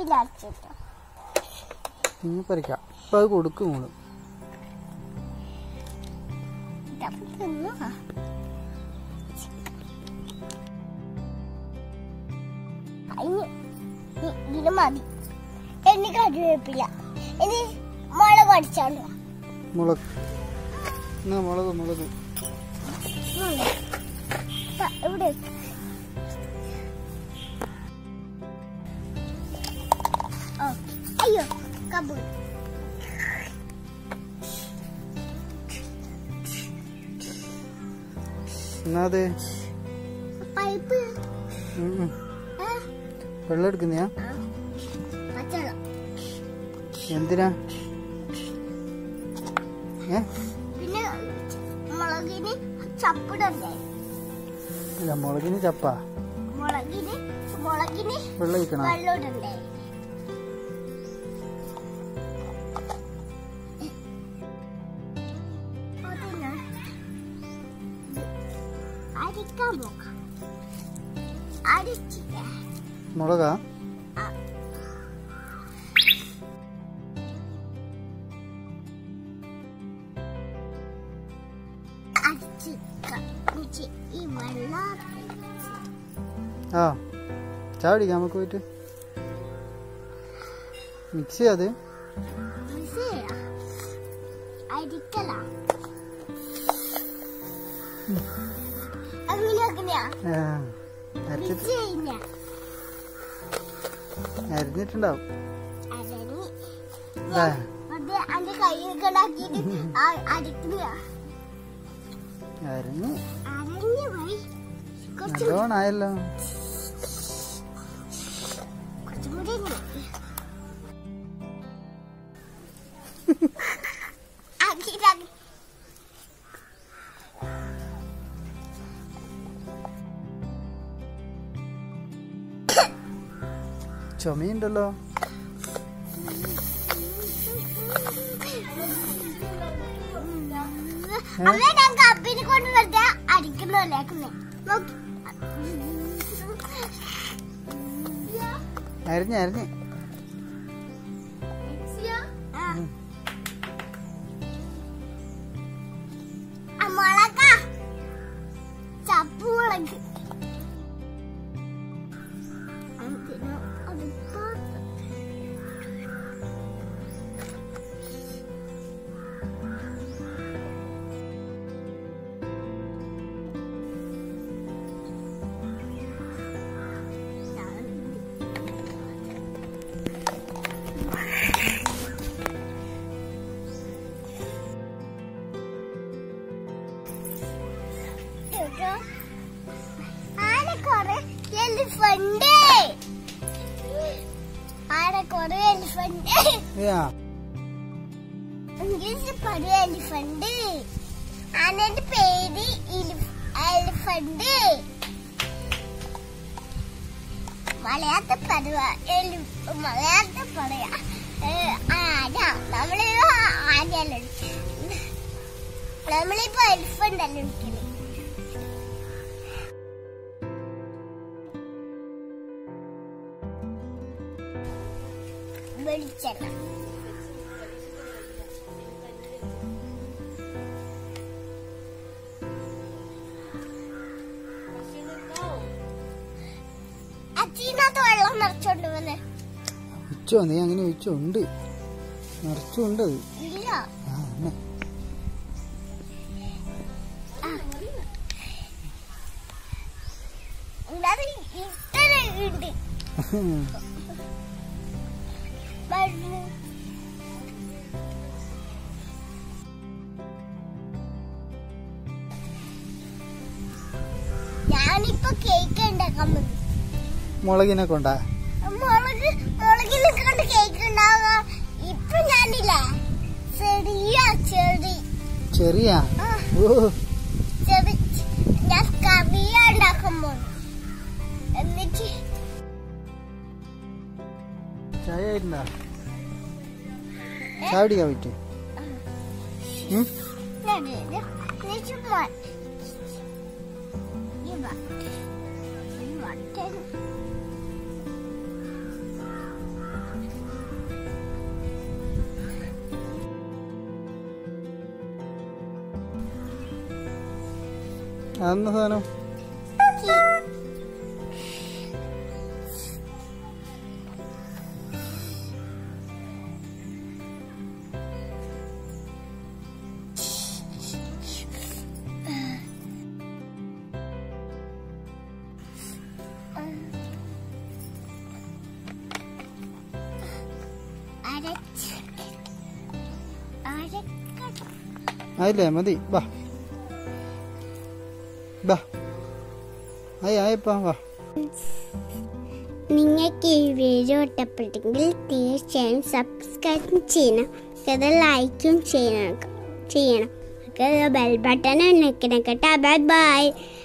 കറിവേപ്പില അരച്ചിട്ടോ ഇനി പറിക്കാം ഇപ്പൊ അത് കൊടുക്കും മോള് ഇതപ്പം തിന്നോ അതിന് ഇ- ഇതിന് മതി ഇനി കറിവേപ്പില ഇനി മുളക് അടിച്ചോണ്ട് വാ. മുളക് എന്നാ മുളക് മുളക് മുളക്. ദാ ഇവിടെ വെക്ക്. ഓ, അയ്യോ കബു എന്നാ അത് പൈപ്പ് ഉം, ഉം. ആ, വെള്ളം എടുക്കുന്നയാ ആ. പച്ചവെള്ളം എന്തിനാ ഏ പിന്നെ മുളകിന് ചപ്പിടണ്ടേ ഇല്ല മുളകിന് ചപ്പാ മുളകിന് മുളകിന് വെള്ളം ഒഴിക്കണോ വെള്ളം ഇടണ്ടേ അതിന് അരിക്കാൻ പോകാം അരിച്ചില്ല മുളകാ അരിച്ചിക്കാം ഈ വെള്ളം ആ ചായ കുടിക്കാം നമുക്ക് പോയിട്ട് മിക്സ് ചെയ്യാത് മിക്സിയാ? അരിക്കലാ അങ്ങനെ അങ്ങനെയാ ആ, അരച്ചിട്ട് മിക്സ് കഴിഞ്ഞ അരിഞ്ഞിട്ടുണ്ടാവും അരഞ്ഞ് ആ, അത് അന്റെ കൈയൊക്കെ ഉണ്ടാക്കിയിട്ട് അരിക്കുക അരിഞ്ഞ് അരഞ്ഞു പോയി കുറച്ച് നല്ലോണം ആയല്ലോ കുറച്ചും കൂടി ഉണ്ട്. ആക്കിയിട്ട് ആക്കി. ചുമയുണ്ടല്ലോ അമ്മേ ഞാൻ കപ്പിനെ കൊണ്ട് വെറുതെ അടിക്കുന്നല്ലേ നോക്കി അരിഞ്ഞ് അരിഞ്ഞ് ആ. ആ, മുളക ചപ്പ് മുളക് അതിന് അത് പാത്ത്. കേട്ടോ? ആടെ കൊറേ എലിഫന്റ് ആടെ കൊറേ എലിഫന്റ് ആ ഇംഗ്ലീഷിൽ പറയും എലിഫന്റ് ആനന്റെ പേര് എലിഫന്റ് മലയാളത്തിൽ പറയുക എലി മലയാളത്തിൽ പറയാ ആന നമ്മള് ആനയല്ല നമ്മളിപ്പോ എലിഫന്റ് അല്ല വിളിക്കുന്നത് വെളിച്ചെണ്ണ അച്ഛനകത്ത് വെള്ളം നിറച്ചോണ്ട് വന്ന് ഉച്ചോ നീ അങ്ങനെ ഉച്ച ഉണ്ട് നിറച്ചുണ്ട് അത് ഇല്ല ആ എന്നെ ഇല്ലാതെ ഇത്ര ഉണ്ട് മരുന്ന് ഞാനിപ്പോ കേക്ക് ഉണ്ടാക്കാൻ പോകുന്നു മുളകിനെ കൊണ്ടാ മുളക് മുളകിനെ കൊണ്ട് കേക്ക് ഉണ്ടാവുക ഇപ്പൊ ഞാനില്ല ചെറിയ ചെടി ചെറിയ ആ, ഓ ചെറി ഞാൻ കറിയ ഉണ്ടാക്കാൻ പോകുന്നു എന്നിട്ട് ചായ ആയിരുന്നാ ചായ കുടിക്കാൻ പറ്റും ഉം? ഞാൻ നീ ചുമ്മാ ഈ വ- ഈ വട്ടൻ അതെന്ന സാധനം അരച്ച് അരക്കട്ടെ ആയില്ലേ മതി ബാ ബാ ആയി ആയപ്പാ വാ നിങ്ങൾക്ക് ഈ വീഡിയോ ഇഷ്ടപ്പെട്ടെങ്കിൽ തീർച്ചയായും സബ്സ്ക്രൈബ് ചെയ്യണം അത് ലൈക്കും ചെയ്യണം ചെയ്യണം ബെൽ ബട്ടൺ നിൽക്കണം കേട്ടോ ബൈ ബൈ